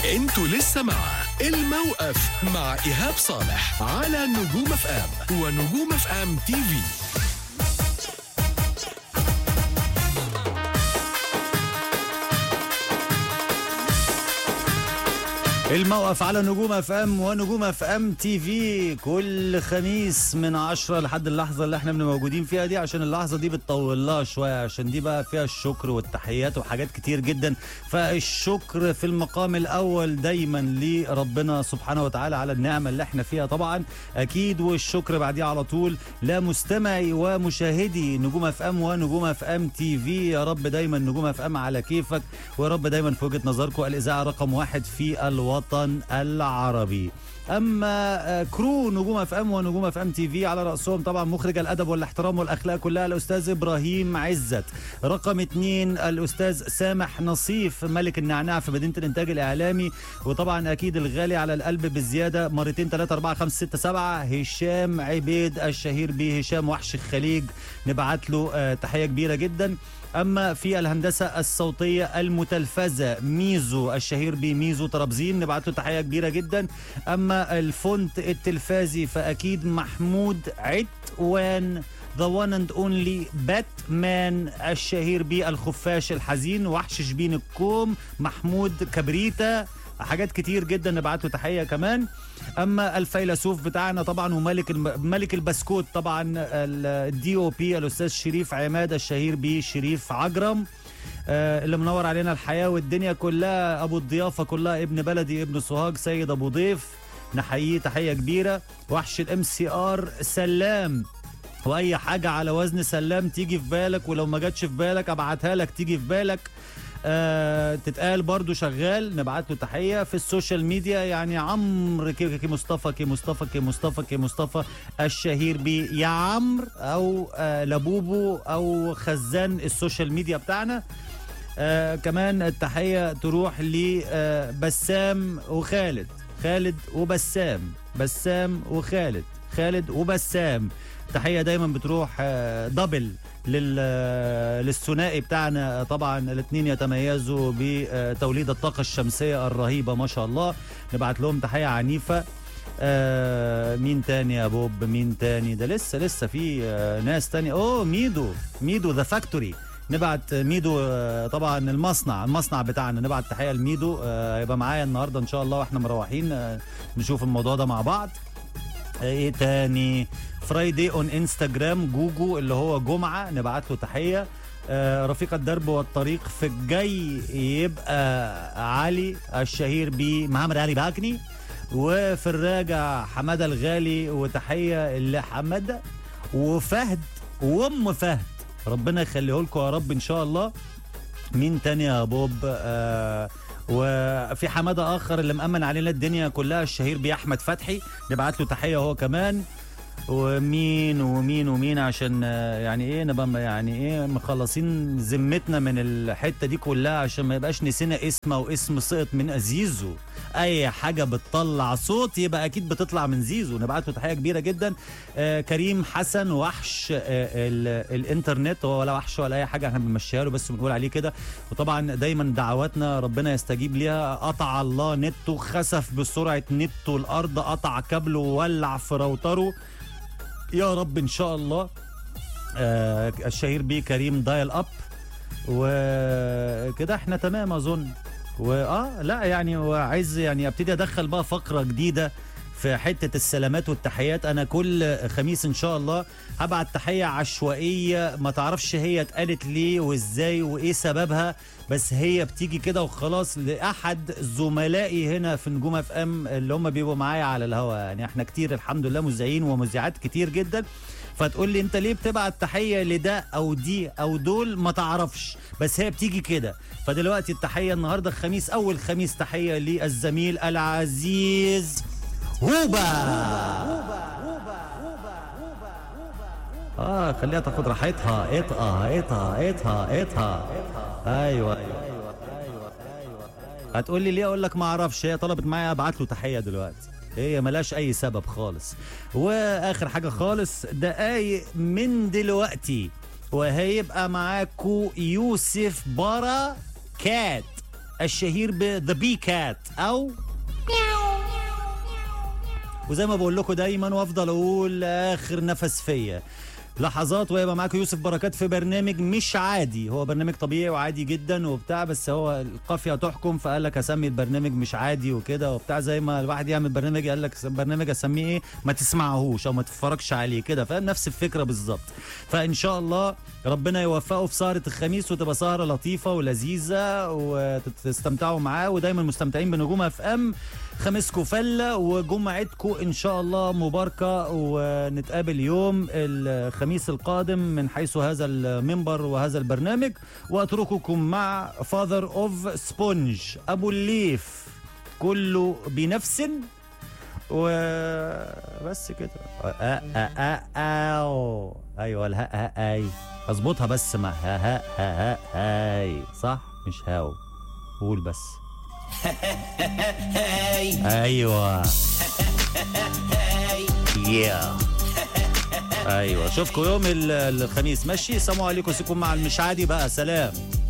انتوا لسه مع الموقف مع ايهاب صالح على نجوم اف ام ونجوم اف ام تي في الموقف على نجوم اف ام ونجوم اف ام تي في كل خميس من 10 لحد اللحظه اللي احنا بنبقى موجودين فيها دي عشان اللحظه دي بتطول لها شويه عشان دي بقى فيها الشكر والتحيات وحاجات كتير جدا فالشكر في المقام الاول دايما لربنا سبحانه وتعالى على النعمه اللي احنا فيها طبعا اكيد والشكر بعديها على طول لمستمعي ومشاهدي نجوم اف ام ونجوم اف ام تي في يا رب دايما نجوم اف ام على كيفك ويا رب دايما في وجهه نظركم الاذاعه رقم واحد في الوطن العربي اما آه، كرو نجوم اف ام ونجوم اف ام تي في على راسهم طبعا مخرج الادب والاحترام والاخلاق كلها الاستاذ ابراهيم عزت رقم اثنين الاستاذ سامح نصيف ملك النعناع في مدينه الانتاج الاعلامي وطبعا اكيد الغالي على القلب بالزياده مرتين ثلاثه اربعه خمسه سته سبعه هشام عبيد الشهير به هشام وحش الخليج نبعت له آه، تحيه كبيره جدا اما في الهندسه الصوتيه المتلفزه ميزو الشهير بميزو طرابزين نبعت له تحيه كبيره جدا اما الفونت التلفازي فاكيد محمود عتوان ذا وان اند اونلي باتمان الشهير بالخفاش الحزين وحش شبين الكوم محمود كبريتا حاجات كتير جدا نبعت له تحيه كمان اما الفيلسوف بتاعنا طبعا وملك الم... ملك البسكوت طبعا الدي او بي الاستاذ شريف عماد الشهير بشريف عجرم آه، اللي منور علينا الحياه والدنيا كلها ابو الضيافه كلها ابن بلدي ابن سوهاج سيد ابو ضيف نحييه تحيه كبيره وحش الام سي ار سلام واي حاجه على وزن سلام تيجي في بالك ولو ما جاتش في بالك ابعتها لك تيجي في بالك آه تتقال برضو شغال نبعت له تحيه في السوشيال ميديا يعني عمرو كي, كي مصطفى كي مصطفى كي مصطفى كي مصطفى الشهير ب يا عمرو او آه لبوبو او خزان السوشيال ميديا بتاعنا آه كمان التحيه تروح لبسام وخالد خالد وبسام بسام وخالد خالد وبسام تحيه دايما بتروح آه، دبل لل آه، للثنائي بتاعنا طبعا الاثنين يتميزوا بتوليد الطاقه الشمسيه الرهيبه ما شاء الله نبعت لهم تحيه عنيفه آه مين تاني يا بوب مين تاني ده لسه لسه في آه ناس تاني اوه ميدو ميدو ذا فاكتوري نبعت ميدو آه، طبعا المصنع المصنع بتاعنا نبعت تحيه لميدو آه، هيبقى معايا النهارده ان شاء الله واحنا مروحين آه، نشوف الموضوع ده مع بعض ايه تاني فرايدي اون انستجرام جوجو اللي هو جمعه نبعت له تحيه آه، رفيق الدرب والطريق في الجاي يبقى علي الشهير بمحمد علي باكني وفي الراجع حماده الغالي وتحيه لحماده وفهد وام فهد ربنا يخليه لكم يا رب ان شاء الله مين تاني يا بوب آه وفي حماده اخر اللي مأمن علينا الدنيا كلها الشهير باحمد فتحي نبعت له تحيه هو كمان ومين ومين ومين عشان آه، يعني ايه نبقى يعني ايه مخلصين ذمتنا من الحته دي كلها عشان ما يبقاش نسينا اسمه واسم سقط من ازيزو اي حاجه بتطلع صوت يبقى اكيد بتطلع من زيزو نبعت له تحيه كبيره جدا آه كريم حسن وحش آه ال- الانترنت هو ولا وحش ولا اي حاجه احنا بنمشيها له بس بنقول عليه كده وطبعا دايما دعواتنا ربنا يستجيب ليها قطع الله نته خسف بسرعه نته الارض قطع كابله وولع في راوتره يا رب ان شاء الله آه الشهير بيه كريم دايل اب وكده احنا تمام اظن واه لا يعني وعايز يعني ابتدي ادخل بقى فقره جديده في حته السلامات والتحيات انا كل خميس ان شاء الله هبعت تحيه عشوائيه ما تعرفش هي اتقالت ليه وازاي وايه سببها بس هي بتيجي كده وخلاص لاحد زملائي هنا في نجوم اف ام اللي هم بيبقوا معايا على الهوا يعني احنا كتير الحمد لله مذيعين ومذيعات كتير جدا فتقول لي انت ليه بتبعت تحيه لده او دي او دول ما تعرفش بس هي بتيجي كده فدلوقتي التحيه النهارده الخميس اول خميس تحيه للزميل العزيز هوبا اه خليها تاخد راحتها اطقى اطقى اطقى اطقى ايوه هتقول لي ليه اقول لك ما اعرفش هي طلبت معايا ابعت له تحيه دلوقتي هي ملاش اي سبب خالص واخر حاجه خالص دقايق من دلوقتي وهيبقى معاكو يوسف برا كات الشهير ب ذا بي كات او وزي ما بقول لكم دايما وافضل اقول اخر نفس فيا لحظات ويبقى معاكم يوسف بركات في برنامج مش عادي هو برنامج طبيعي وعادي جدا وبتاع بس هو القافيه تحكم فقال لك اسمي البرنامج مش عادي وكده وبتاع زي ما الواحد يعمل برنامج قال لك برنامج اسميه ايه ما تسمعهوش او ما تتفرجش عليه كده فاهم نفس الفكره بالظبط فان شاء الله ربنا يوفقه في سهره الخميس وتبقى سهره لطيفه ولذيذه وتستمتعوا معاه ودايما مستمتعين بنجوم اف ام خميسكم فله وجمعتكم ان شاء الله مباركه ونتقابل يوم الخميس القادم من حيث هذا المنبر وهذا البرنامج واترككم مع فاذر اوف سبونج ابو الليف كله بنفس وبس كده آه آه آه آه ايوه الهاء هاء اي اظبطها بس مع ها ها ها ها اي صح مش هاو قول بس ايوه يا ايوه اشوفكم يوم ال- الخميس ماشي سلام عليكم سيكون مع المشعادي بقى سلام